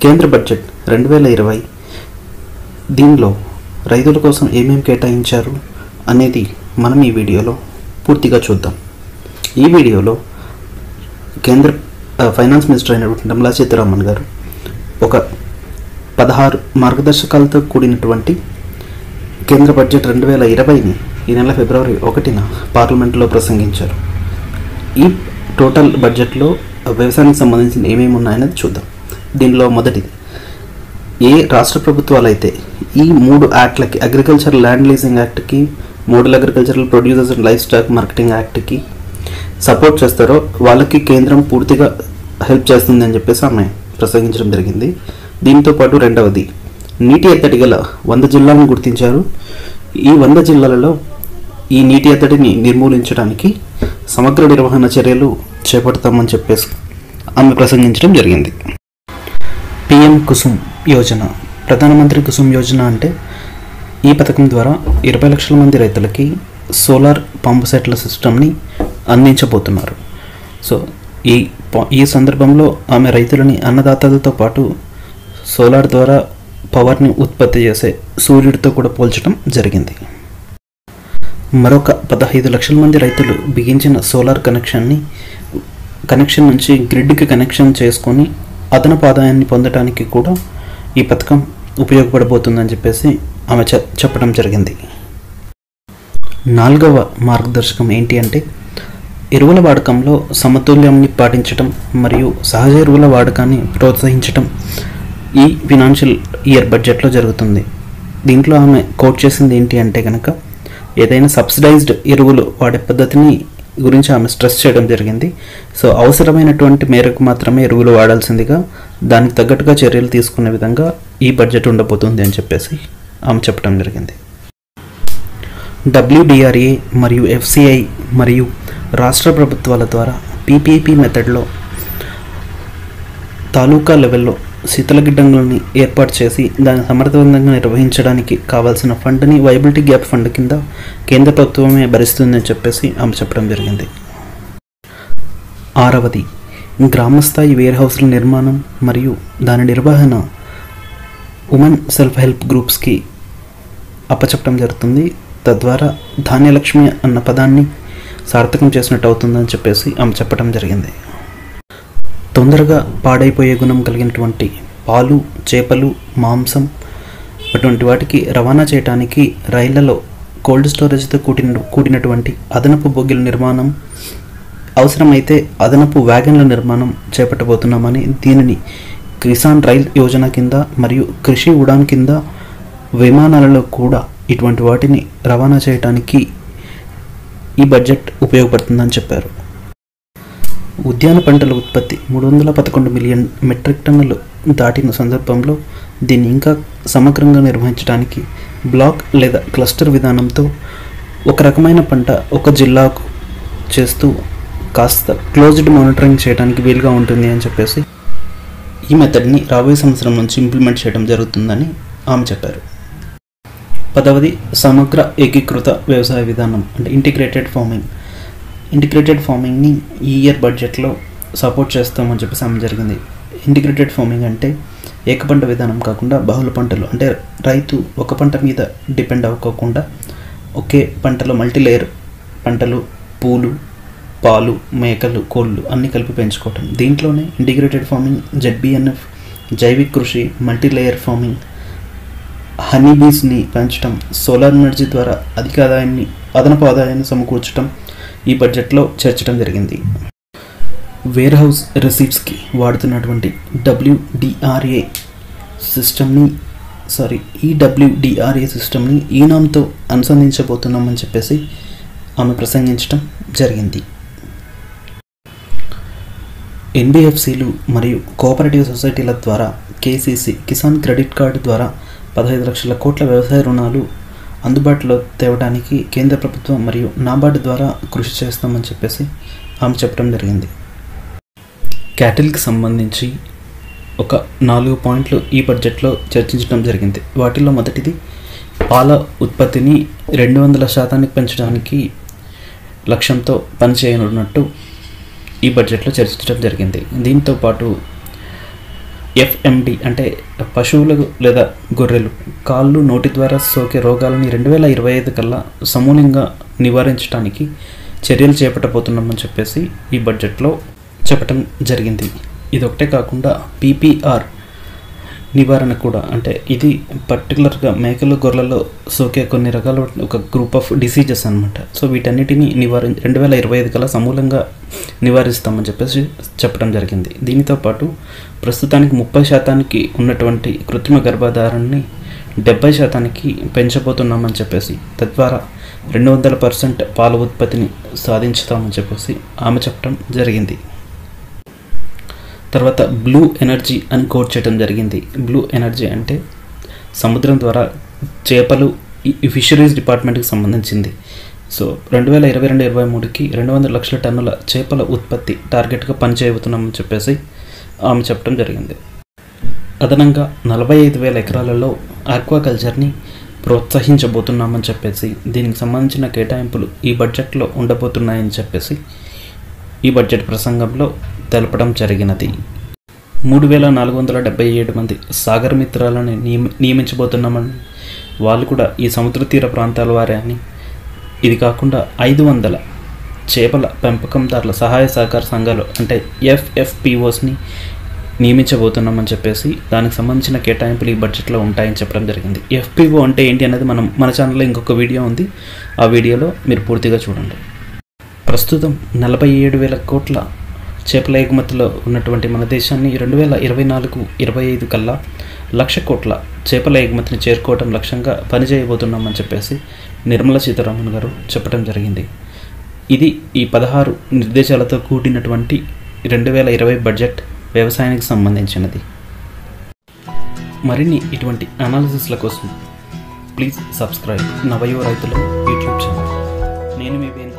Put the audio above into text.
కేంద్ర బడ్జెట్ రెండు వేల ఇరవై దీనిలో రైతుల కోసం ఏమేమి కేటాయించారు అనేది మనం ఈ వీడియోలో పూర్తిగా చూద్దాం ఈ వీడియోలో కేంద్ర ఆ, ఫైనాన్స్ మినిస్టర్ అయినటువంటి నిర్మలా సీతారామన్ గారు ఒక పదహారు మార్గదర్శకాలతో కూడినటువంటి కేంద్ర బడ్జెట్ రెండు వేల ఇరవైని ఈ నెల ఫిబ్రవరి ఒకటిన పార్లమెంట్లో ప్రసంగించారు ఈ టోటల్ బడ్జెట్లో వ్యవసాయానికి సంబంధించిన ఏమేమి ఉన్నాయనేది చూద్దాం దీనిలో మొదటిది ఏ రాష్ట్ర ప్రభుత్వాలు అయితే ఈ మూడు యాక్ట్లకి అగ్రికల్చర్ ల్యాండ్ లీజింగ్ యాక్ట్కి model agricultural producers and livestock marketing యాక్ట్కి సపోర్ట్ చేస్తారో వాళ్ళకి కేంద్రం పూర్తిగా హెల్ప్ చేస్తుంది అని చెప్పేసి ఆమె ప్రసంగించడం జరిగింది దీంతో పాటు రెండవది నీటి ఎత్తడి గల వంద జిల్లాలను గుర్తించారు ఈ వంద జిల్లాలలో ఈ నీటి ఎత్తడిని నిర్మూలించడానికి సమగ్ర నిర్వహణ చర్యలు చేపడతామని చెప్పేసి ఆమె ప్రసంగించడం జరిగింది పిఎం కుసుమ్ యోజన ప్రధానమంత్రి కుసుమ్ యోజన అంటే ఈ పథకం ద్వారా ఇరవై లక్షల మంది రైతులకి సోలార్ పంప్ సెట్ల సిస్టమ్ని అందించబోతున్నారు సో ఈ ప- ఈ సందర్భంలో ఆమె రైతులని అన్నదాతలతో పాటు సోలార్ ద్వారా పవర్ని ఉత్పత్తి చేసే సూర్యుడితో కూడా పోల్చడం జరిగింది మరొక పదహైదు లక్షల మంది రైతులు బిగించిన సోలార్ కనెక్షన్ని కనెక్షన్ నుంచి గ్రిడ్కి కనెక్షన్ చేసుకొని అదనపు ఆదాయాన్ని పొందడానికి కూడా ఈ పథకం ఉపయోగపడబోతుందని చెప్పేసి ఆమె చె- చెప్పడం జరిగింది నాలుగవ మార్గదర్శకం ఏంటి అంటే ఎరువుల వాడకంలో సమతుల్యాన్ని పాటించడం మరియు సహజ ఎరువుల వాడకాన్ని ప్రోత్సహించడం ఈ ఫినాన్షియల్ ఇయర్ బడ్జెట్లో జరుగుతుంది దీంట్లో ఆమె కోట్ చేసింది ఏంటి అంటే కనుక ఏదైనా సబ్సిడైజ్డ్ ఎరువులు వాడే పద్ధతిని గురించి ఆమె స్ట్రెస్ చేయడం జరిగింది సో అవసరమైనటువంటి మేరకు మాత్రమే ఎరువులు వాడాల్సిందిగా దానికి తగ్గట్టుగా చర్యలు తీసుకునే విధంగా ఈ బడ్జెట్ ఉండబోతుంది అని చెప్పేసి ఆమె చెప్పడం జరిగింది డబ్ల్యూడిఆర్ఏ మరియు ఎఫ్సిఐ మరియు రాష్ట్ర ప్రభుత్వాల ద్వారా పీపీపీ మెథడ్లో తాలూకా లెవెల్లో శీతల గిడ్డంగులని ఏర్పాటు చేసి దాన్ని సమర్థవంతంగా నిర్వహించడానికి కావాల్సిన ఫండ్ని వైబిలిటీ గ్యాప్ ఫండ్ కింద కేంద్ర ప్రభుత్వమే భరిస్తుందని చెప్పేసి ఆమె చెప్పడం జరిగింది ఆరవది గ్రామస్థాయి వేర్ హౌస్ల నిర్మాణం మరియు దాని నిర్వహణ ఉమెన్ సెల్ఫ్ హెల్ప్ గ్రూప్స్కి అప్పచెప్పడం జరుగుతుంది తద్వారా ధాన్యలక్ష్మి అన్న పదాన్ని సార్థకం చేసినట్టు అవుతుందని చెప్పేసి ఆమె చెప్పడం జరిగింది తొందరగా పాడైపోయే గుణం కలిగినటువంటి పాలు చేపలు మాంసం అటువంటి వాటికి రవాణా చేయడానికి రైళ్లలో కోల్డ్ స్టోరేజ్తో కూడిన కూడినటువంటి అదనపు బొగ్గిల నిర్మాణం అవసరమైతే అదనపు వ్యాగన్ల నిర్మాణం చేపట్టబోతున్నామని దీనిని కిసాన్ రైల్ యోజన కింద మరియు కృషి ఉడాన్ కింద విమానాలలో కూడా ఇటువంటి వాటిని రవాణా చేయడానికి ఈ బడ్జెట్ ఉపయోగపడుతుందని చెప్పారు ఉద్యాన పంటల ఉత్పత్తి మూడు వందల పదకొండు మిలియన్ మెట్రిక్ టన్నులు దాటిన సందర్భంలో దీన్ని ఇంకా సమగ్రంగా నిర్వహించడానికి బ్లాక్ లేదా క్లస్టర్ విధానంతో ఒక రకమైన పంట ఒక జిల్లాకు చేస్తూ కాస్త క్లోజ్డ్ మానిటరింగ్ చేయడానికి వీలుగా ఉంటుంది అని చెప్పేసి ఈ మెథడ్ని రాబోయే సంవత్సరం నుంచి ఇంప్లిమెంట్ చేయడం జరుగుతుందని ఆమె చెప్పారు పదవది సమగ్ర ఏకీకృత వ్యవసాయ విధానం అంటే ఇంటిగ్రేటెడ్ ఫార్మింగ్ ఇంటిగ్రేటెడ్ ఫార్మింగ్ని ఈ ఇయర్ బడ్జెట్లో సపోర్ట్ చేస్తామని చెప్పేసి ఆమె జరిగింది ఇంటిగ్రేటెడ్ ఫార్మింగ్ అంటే ఏకపంట విధానం కాకుండా బహుళ పంటలు అంటే రైతు ఒక పంట మీద డిపెండ్ అవ్వకోకుండా ఒకే పంటలో మల్టీ లేయర్ పంటలు పూలు పాలు మేకలు కోళ్ళు అన్నీ కలిపి పెంచుకోవటం దీంట్లోనే ఇంటిగ్రేటెడ్ ఫార్మింగ్ జెడ్బిఎన్ఎఫ్ జైవిక కృషి మల్టీ లేయర్ ఫార్మింగ్ హనీ బీస్ని పెంచడం సోలార్ ఎనర్జీ ద్వారా అధిక ఆదాయాన్ని అదనపు ఆదాయాన్ని సమకూర్చడం ఈ బడ్జెట్లో చేర్చడం జరిగింది వేర్ హౌస్ రిసీప్ట్స్కి వాడుతున్నటువంటి డబ్ల్యూడిఆర్ఏ సిస్టమ్ని సారీ ఈడబ్ల్యూడిఆర్ఏ సిస్టమ్ని ఈనాంతో అనుసంధించబోతున్నామని చెప్పేసి ఆమె ప్రసంగించడం జరిగింది ఎన్బిఎఫ్సిలు మరియు కోఆపరేటివ్ సొసైటీల ద్వారా కేసీసీ కిసాన్ క్రెడిట్ కార్డు ద్వారా పదహైదు లక్షల కోట్ల వ్యవసాయ రుణాలు అందుబాటులో తేవడానికి కేంద్ర ప్రభుత్వం మరియు నాబార్డు ద్వారా కృషి చేస్తామని చెప్పేసి ఆమె చెప్పడం జరిగింది క్యాటిల్కి సంబంధించి ఒక నాలుగు పాయింట్లు ఈ బడ్జెట్లో చర్చించడం జరిగింది వాటిలో మొదటిది పాల ఉత్పత్తిని రెండు వందల శాతానికి పెంచడానికి లక్ష్యంతో పనిచేయనున్నట్టు ఈ బడ్జెట్లో చర్చించడం జరిగింది దీంతో పాటు ఎఫ్ఎండి అంటే పశువులు లేదా గొర్రెలు కాళ్ళు నోటి ద్వారా సోకే రోగాలని రెండు వేల ఇరవై ఐదు కల్లా సమూలంగా నివారించడానికి చర్యలు చేపట్టబోతున్నామని చెప్పేసి ఈ బడ్జెట్లో చెప్పటం జరిగింది ఇది ఒకటే కాకుండా పీపీఆర్ నివారణ కూడా అంటే ఇది పర్టికులర్గా మేకలు గొర్రెలలో సోకే కొన్ని రకాల ఒక గ్రూప్ ఆఫ్ డిసీజెస్ అనమాట సో వీటన్నిటిని నివారి రెండు వేల ఇరవై ఐదు కల్లా సమూలంగా నివారిస్తామని చెప్పేసి చెప్పడం జరిగింది దీనితో పాటు ప్రస్తుతానికి ముప్పై శాతానికి ఉన్నటువంటి కృత్రిమ గర్భధారణని డెబ్బై శాతానికి పెంచబోతున్నామని చెప్పేసి తద్వారా రెండు వందల పర్సెంట్ పాల ఉత్పత్తిని సాధించుతామని చెప్పేసి ఆమె చెప్పడం జరిగింది తర్వాత బ్లూ ఎనర్జీ అని కోట్ చేయడం జరిగింది బ్లూ ఎనర్జీ అంటే సముద్రం ద్వారా చేపలు ఈ ఫిషరీస్ డిపార్ట్మెంట్కి సంబంధించింది సో రెండు వేల ఇరవై రెండు ఇరవై మూడుకి రెండు వందల లక్షల టన్నుల చేపల ఉత్పత్తి టార్గెట్గా పనిచేయబోతున్నామని చెప్పేసి ఆమె చెప్పడం జరిగింది అదనంగా నలభై ఐదు వేల ఎకరాలలో ఆక్వాకల్చర్ని ప్రోత్సహించబోతున్నామని చెప్పేసి దీనికి సంబంధించిన కేటాయింపులు ఈ బడ్జెట్లో ఉండబోతున్నాయని చెప్పేసి ఈ బడ్జెట్ ప్రసంగంలో తెలపడం జరిగినది మూడు వేల నాలుగు వందల డెబ్బై ఏడు మంది సాగర్ మిత్రాలను నియమి నియమించబోతున్నామని వాళ్ళు కూడా ఈ సముద్ర తీర ప్రాంతాల వారే అని ఇది కాకుండా ఐదు వందల చేపల పెంపకందారుల సహాయ సహకార సంఘాలు అంటే ఎఫ్ఎఫ్పిఓస్ని నియమించబోతున్నామని చెప్పేసి దానికి సంబంధించిన కేటాయింపులు ఈ బడ్జెట్లో ఉంటాయని చెప్పడం జరిగింది ఎఫ్పిఓ అంటే ఏంటి అనేది మనం మన ఛానల్లో ఇంకొక వీడియో ఉంది ఆ వీడియోలో మీరు పూర్తిగా చూడండి ప్రస్తుతం నలభై ఏడు వేల కోట్ల చేపల ఎగుమతిలో ఉన్నటువంటి మన దేశాన్ని రెండు వేల ఇరవై నాలుగు ఇరవై ఐదు కల్లా లక్ష కోట్ల చేపల ఎగుమతిని చేరుకోవడం లక్ష్యంగా పనిచేయబోతున్నామని చెప్పేసి నిర్మలా సీతారామన్ గారు చెప్పడం జరిగింది ఇది ఈ పదహారు నిర్దేశాలతో కూడినటువంటి రెండు వేల ఇరవై బడ్జెట్ వ్యవసాయానికి సంబంధించినది మరిన్ని ఇటువంటి అనాలిసిస్ల కోసం ప్లీజ్ సబ్స్క్రైబ్ నవయువ రైతుల యూట్యూబ్ ఛానల్ నేను మీ వేణు